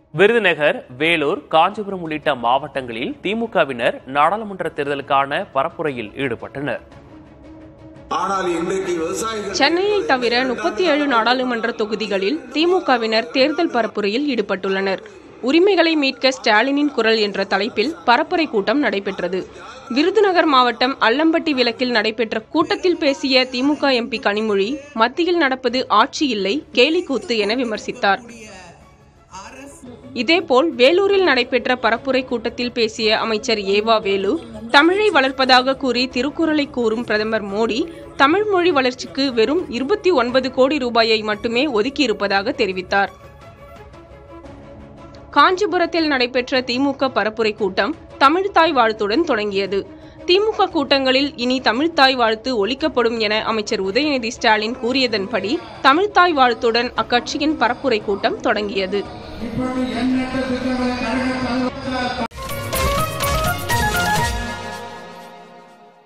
விருதுநகர் வேலூர் காஞ்சிபுரம் உள்ளிட்ட மாவட்டங்களில் திமுகவினர் நாடாளுமன்ற தேர்தலுக்கான பரப்புரையில் ஈடுபட்டனர் ஆனால் இன்றைக்கு விவசாயிகள் சென்னையை தவிர முப்பத்தி ஏழு நாடாளுமன்ற தொகுதிகளில் திமுகவினர் தேர்தல் பரப்புரையில் ஈடுபட்டுள்ளனர் உரிமைகளை மீட்க ஸ்டாலினின் குரல் என்ற தலைப்பில் பரப்புரை கூட்டம் நடைபெற்றது விருதுநகர் மாவட்டம் அல்லம்பட்டி விலக்கில் நடைபெற்ற கூட்டத்தில் பேசிய திமுக எம்பி கனிமொழி மத்தியில் நடப்பது ஆட்சி இல்லை கேலிக்கூத்து என விமர்சித்தார் இதேபோல் வேலூரில் நடைபெற்ற பரப்புரை கூட்டத்தில் பேசிய அமைச்சர் ஏவா வேலு தமிழை வளர்ப்பதாக கூறி திருக்குறளை கூறும் பிரதமர் மோடி தமிழ் மொழி வளர்ச்சிக்கு வெறும் இருபத்தி ஒன்பது கோடி ரூபாயை மட்டுமே ஒதுக்கியிருப்பதாக தெரிவித்தார் காஞ்சிபுரத்தில் நடைபெற்ற திமுக பரப்புரை கூட்டம் தமிழ்தாய் வாழ்த்துடன் தொடங்கியது திமுக கூட்டங்களில் இனி தமிழ்தாய் வாழ்த்து ஒழிக்கப்படும் என அமைச்சர் உதயநிதி ஸ்டாலின் கூறியதன்படி தமிழ்தாய் வாழ்த்துடன் அக்கட்சியின் பரப்புரை கூட்டம் தொடங்கியது